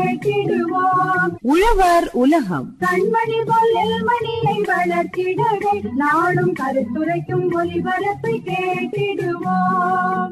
கேட்டிடுவோம் உழவர் உலகம் கண்மணி பொல்லில் மணியை வளர்த்திடவே நாடும் கருத்துரைக்கும் ஒலிபரப்பை கேட்டிடுவோம்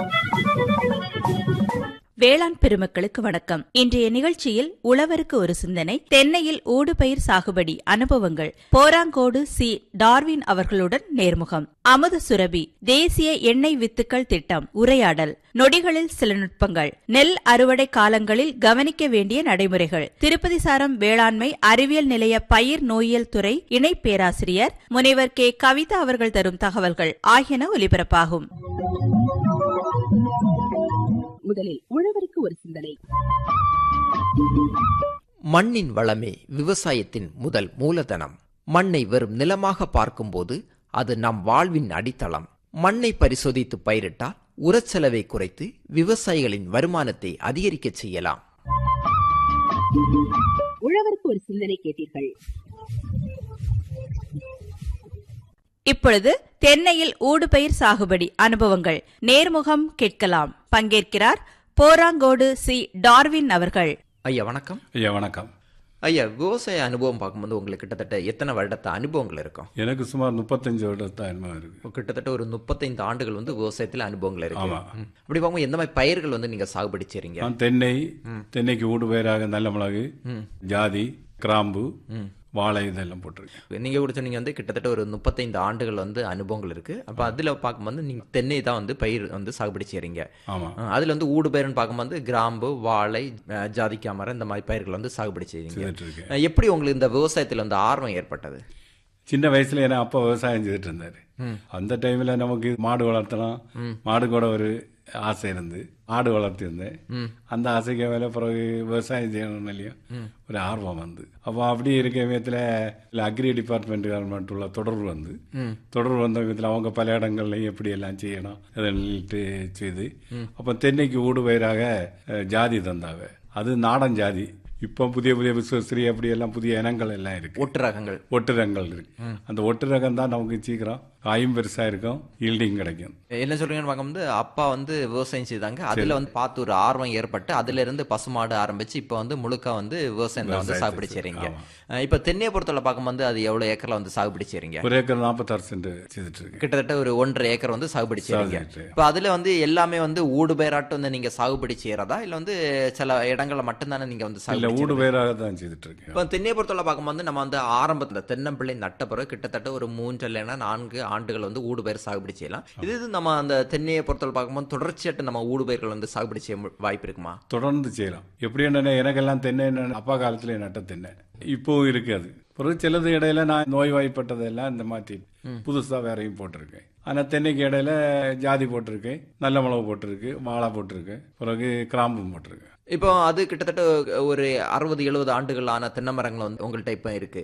வேளாண் பெருமக்களுக்கு வணக்கம் இன்றைய நிகழ்ச்சியில் உழவருக்கு ஒரு சிந்தனை தென்னையில் ஊடுபயிர் சாகுபடி அனுபவங்கள் போராங்கோடு சி டார்வின் அவர்களுடன் நேர்முகம் அமுத சுரபி தேசிய எண்ணெய் வித்துக்கள் திட்டம் உரையாடல் நொடிகளில் சில நுட்பங்கள் நெல் அறுவடை காலங்களில் கவனிக்க வேண்டிய நடைமுறைகள் திருப்பதி சாரம் வேளாண்மை அறிவியல் நிலைய பயிர் நோயியல் துறை இணை பேராசிரியர் முனைவர் கே கவிதா அவர்கள் தரும் தகவல்கள் ஆகியன ஒலிபரப்பாகும் முதலில் உழவருக்கு ஒரு சிந்தனை மண்ணின் வளமே விவசாயத்தின் முதல் மூலதனம் மண்ணை வெறும் நிலமாக பார்க்கும்போது அது நம் வாழ்வின் அடித்தளம் மண்ணை பரிசோதித்து பயிரிட்டால் உரச்செலவை குறைத்து விவசாயிகளின் வருமானத்தை அதிகரிக்கச் செய்யலாம் உழவருக்கு ஒரு சிந்தனை கேட்டீர்கள் இப்பொழுது தென்னையில் ஊடுபயிர் சாகுபடி அனுபவங்கள் நேர்முகம் கேட்கலாம் பங்கேற்கிறார் போராங்கோடு சி டார்வின் அவர்கள் ஐயா வணக்கம் ஐயா வணக்கம் ஐயா விவசாய அனுபவம் பார்க்கும்போது உங்களுக்கு கிட்டத்தட்ட எத்தனை வருடத்த அனுபவங்கள் இருக்கும் எனக்கு சுமார் முப்பத்தஞ்சு வருடத்த அனுபவம் இருக்கு கிட்டத்தட்ட ஒரு முப்பத்தைந்து ஆண்டுகள் வந்து விவசாயத்தில் அனுபவங்கள் இருக்கு ஆமா. ம். அப்படி பார்க்கும்போது எந்த மாதிரி பயிர்கள் வந்து நீங்க சாகுபடி செய்றீங்க நான் தென்னை தென்னைக்கு ஊடு பயிராக நல்ல மிளகு ஜாதி கிராம்பு வாழை இதெல்லாம் போட்டிருக்கேன் நீங்க கூட சொன்னீங்க வந்து கிட்டத்தட்ட ஒரு முப்பத்தைந்து ஆண்டுகள் வந்து அனுபவங்கள் இருக்கு அப்ப அதுல பார்க்கும்போது நீங்க தென்னை தான் வந்து பயிர் வந்து சாகுபடி செய்றீங்க ஆமா அஹ் அதுல வந்து ஊடு பயிர்னு பார்க்கும்போது கிராம்பு வாழை அஹ் ஜாதிக்காய் மரம் இந்த மாதிரி பயிர்கள் வந்து சாகுபடி செய்றீங்க செய்துட்டு இருக்கேன் அஹ் எப்படி உங்களுக்கு இந்த விவசாயத்துல வந்து ஆர்வம் ஏற்பட்டது சின்ன வயசுல என் அப்பா விவசாயம் செய்துட்டு இருந்தாரு அந்த டைம்ல நமக்கு மாடு வளர்த்தலாம் மாடு கூட ஒரு ஆசை இருந்து ஆடு வளர்த்திருந்தேன் அந்த ஆசைக்கு மேல பிறகு விவசாயம் செய்யணும் இல்லையோ ஒரு ஆர்வம் வந்து அப்போ அப்படி இருக்க விதத்தில் அக்ரி டிபார்ட்மெண்ட் உள்ள தொடர்பு வந்து தொடர்பு வந்த விதத்தில் அவங்க பல இடங்கள்லையும் எப்படி எல்லாம் செய்யணும் அதன்ட்டு செய்து அப்போ தென்னைக்கு ஊடு பயிராக அஹ், ஜாதி தந்தாங்க அது நாடன் ஜாதி இப்போ புதிய புதிய விஸ்வஸ்ரீ அப்படி எல்லாம் புதிய இனங்கள் எல்லாம் இருக்கு ஒட்டு ரகங்கள் ஒட்டு ரகங்கள் இருக்கு அந்த ஒட்டு ரகம் தான் நமக்கு சீக்கிரம் காயும் பெருசா இருக்கும் ஈல்டிங் கிடைக்கும் என்ன சொல்றீங்கன்னு பார்க்கும்போது அப்பா வந்து விவசாயம் செய்தாங்க அதுல வந்து பார்த்து ஒரு ஆர்வம் ஏற்பட்டு அதுல இருந்து பசுமாடு ஆரம்பிச்சு இப்ப வந்து முழுக்க வந்து விவசாயம் வந்து விவசாயத்தை சாகுபடி செய்றோம். செய்றீங்க ஆமா. அஹ் இப்ப தென்னையை பொறுத்தவரை பார்க்கும்போது அது எவ்வளவு ஏக்கர்ல வந்து சாகுபடி செய்றீங்க ஒரு ஏக்கர் நாற்பத்தாறு சென்ட் செய்துட்டு இருக்கு கிட்டத்தட்ட ஒரு ஒன்றரை ஏக்கர் வந்து சாகுபடி செய்றீங்க சாகுபடி. இப்ப அதுல வந்து எல்லாமே வந்து ஊடு பயிராட்டம் வந்து நீங்க சாகுபடி செய்யறதா இல்ல வந்து சில இடங்கள்ல மட்டும்தானே நீங்க வந்து இல்ல சாகுபடி ஊடு செய்றதா? பயிராக தான் செய்துட்டு இருக்கேன் இப்போ தென்னையை பொறுத்தவரை பார்க்கும்போது நம்ம வந்து ஆரம்பத்தில் தென்னம்பிள்ளை நட்ட பிறகு கிட்டத்தட்ட ஒரு மூன்று இல்லைன்னா நான்கு ஆண்டுகள் வந்து ஊடு பயிர் சாகுபடி செய்யலாம் இது இது நம்ம அந்த தென்னையை பொறுத்தவரை பார்க்கும்போது தொடர்ச்சியாட்டு நம்ம ஊடு பயிர்கள் வந்து சாகுபடி செய்ய மு- வாய்ப்பு இருக்குமா தொடர்ந்து செய்யலாம் எப்படி என்ன எனக்கெல்லாம் தென்னை என்ன அப்பா காலத்துல நட்ட தென்னை இப்போவும் இருக்காது பிறகு சிலது இடையில நான் நோய்வாய்ப்பட்டதெல்லாம் இந்த மாத்தி புதுசா வேறையும் போட்டிருக்கேன் ஆனா தென்னைக்கு இடையில ஜாதி போட்டிருக்கேன் நல்ல மிளகு போட்டிருக்கு வாழை போட்டிருக்கேன் பிறகு கிராம்பும் போட்டிருக்கேன் இப்போ அது கிட்டத்தட்ட ஒரு அறுபது எழுபது ஆண்டுகள் ஆன தென்னை மரங்கள் வந்து உங்கள்கிட்ட இப்போ இருக்கு